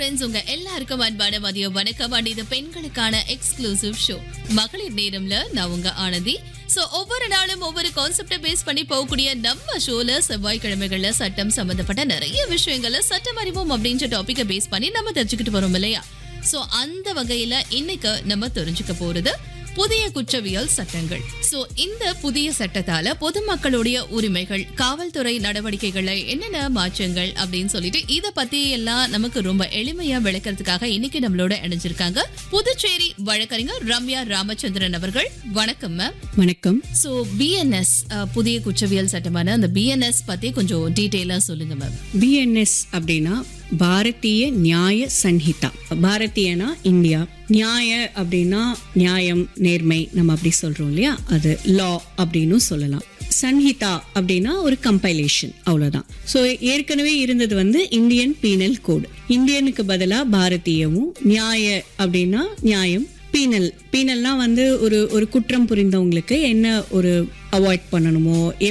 friends உங்க எல்லாருக்கும் அன்பான மதிய வணக்கம் அண்ட் இது பெண்களுக்கான எக்ஸ்க்ளூசிவ் ஷோ மகளிர் நேரம்ல நான் உங்க ஆனந்தி சோ ஒவ்வொரு நாளும் ஒவ்வொரு கான்செப்டை பேஸ் பண்ணி போகக்கூடிய நம்ம ஷோல செவ்வாய்க்கிழமைகள்ல சட்டம் சம்பந்தப்பட்ட நிறைய விஷயங்களை சட்டம் அறிவோம் அப்படின்ற டாபிக்கை பேஸ் பண்ணி நம்ம தெரிஞ்சுக்கிட்டு வரோம் இல்லையா சோ அந்த வகையில இன்னைக்கு நம்ம தெரிஞ்சுக்க போறது புதிய குற்றவியல் சட்டங்கள் சோ இந்த புதிய சட்டத்தால பொதுமக்களுடைய உரிமைகள் காவல்துறை நடவடிக்கைகள்ல என்னென்ன மாற்றங்கள் அப்படின்னு சொல்லிட்டு இத பத்தி எல்லாம் நமக்கு ரொம்ப எளிமையா விளக்கறதுக்காக இன்னைக்கு நம்மளோட இணைஞ்சிருக்காங்க புதுச்சேரி வழக்கறிஞர் ரம்யா ராமச்சந்திரன் அவர்கள் வணக்கம் மேம் வணக்கம் சோ பிஎன்எஸ் புதிய குற்றவியல் சட்டமான அந்த பிஎன்எஸ் பத்தி கொஞ்சம் டீட்டெயிலா சொல்லுங்க மேம் பிஎன்எஸ் அப்படின்னா பாரதிய நியாய சன்ஹிதா பாரதியனா இந்தியா நியாய அப்படின்னா நியாயம் நேர்மை நம்ம அப்படி சொல்றோம் இல்லையா அது லா அப்படின்னு சொல்லலாம் சன்ஹிதா அப்படின்னா ஒரு கம்பைலேஷன் அவ்வளவுதான் ஸோ ஏற்கனவே இருந்தது வந்து இந்தியன் பீனல் கோட் இந்தியனுக்கு பதிலாக பாரதியவும் நியாய அப்படின்னா நியாயம் பீனல் பீனல்னா வந்து ஒரு ஒரு குற்றம் புரிந்தவங்களுக்கு என்ன ஒரு அவாய்ட் பண்ணணுமோ